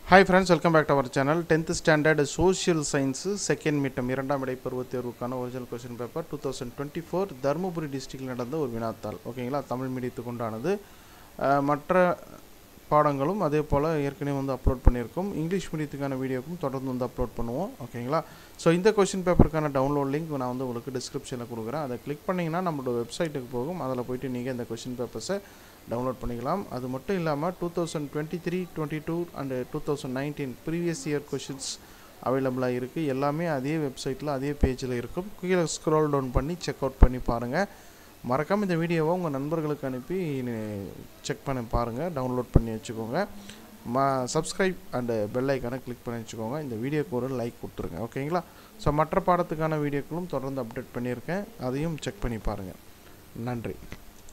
hi friends welcome back to our channel tenth standard social science second midterm இரண்டாம் இடை பருவத் தேர்வுக்கான original question paper two thousand twenty four Dharmapuri டிஸ்ட்ரிக்டில் நடந்த ஒரு வினாத்தாள் ஓகேங்களா தமிழ் மீடியத்துக்கு உண்டானது அஹ், மற்ற பாடங்களும் அதே போல் ஏற்கனவே வந்து அப்லோட் பண்ணியிருக்கோம் இங்கிலீஷ் மீடியத்துக்கான வீடியோக்கும் தொடர்ந்து வந்து அப்லோட் பண்ணுவோம் ஓகேங்களா ஸோ இந்த கொஸ்டின் பேப்பருக்கான டவுன்லோட் லிங்க் நான் வந்து உங்களுக்கு டிஸ்கிரிப்ஷனில் கொடுக்குறேன் அதை கிளிக் பண்ணிங்கன்னா நம்மளோட வெப்சைட்டுக்கு போகும் அதில் போயிட்டு நீங்கள் இந்த கொஸ்டின் பேப்பர்ஸை டவுன்லோட் பண்ணிக்கலாம் அது மட்டும் இல்லாமல் two thousand twenty three twenty two and two thousand nineteen previous year questions அவைலபிளாக இருக்குது எல்லாமே அதே வெப்சைட்டில் அதே பேஜில் இருக்கும் கீழே ஸ்க்ரோல் டவுன் பண்ணி செக் அவுட் பண்ணி பாருங்கள் மறக்காமல் இந்த வீடியோவை உங்கள் நண்பர்களுக்கு அனுப்பி செக் பண்ணி பாருங்கள் டவுன்லோட் பண்ணி வச்சுக்கோங்க ம சப்ஸ்கிரைப் அண்டு பெல் ஐக்கானை கிளிக் பண்ணி வச்சுக்கோங்க இந்த வீடியோக்கு ஒரு லைக் கொடுத்துருங்க ஓகேங்களா ஸோ மற்ற பாடத்துக்கான வீடியோக்களும் தொடர்ந்து அப்டேட் பண்ணியிருக்கேன் அதையும் செக் பண்ணி பாருங்கள் நன்றி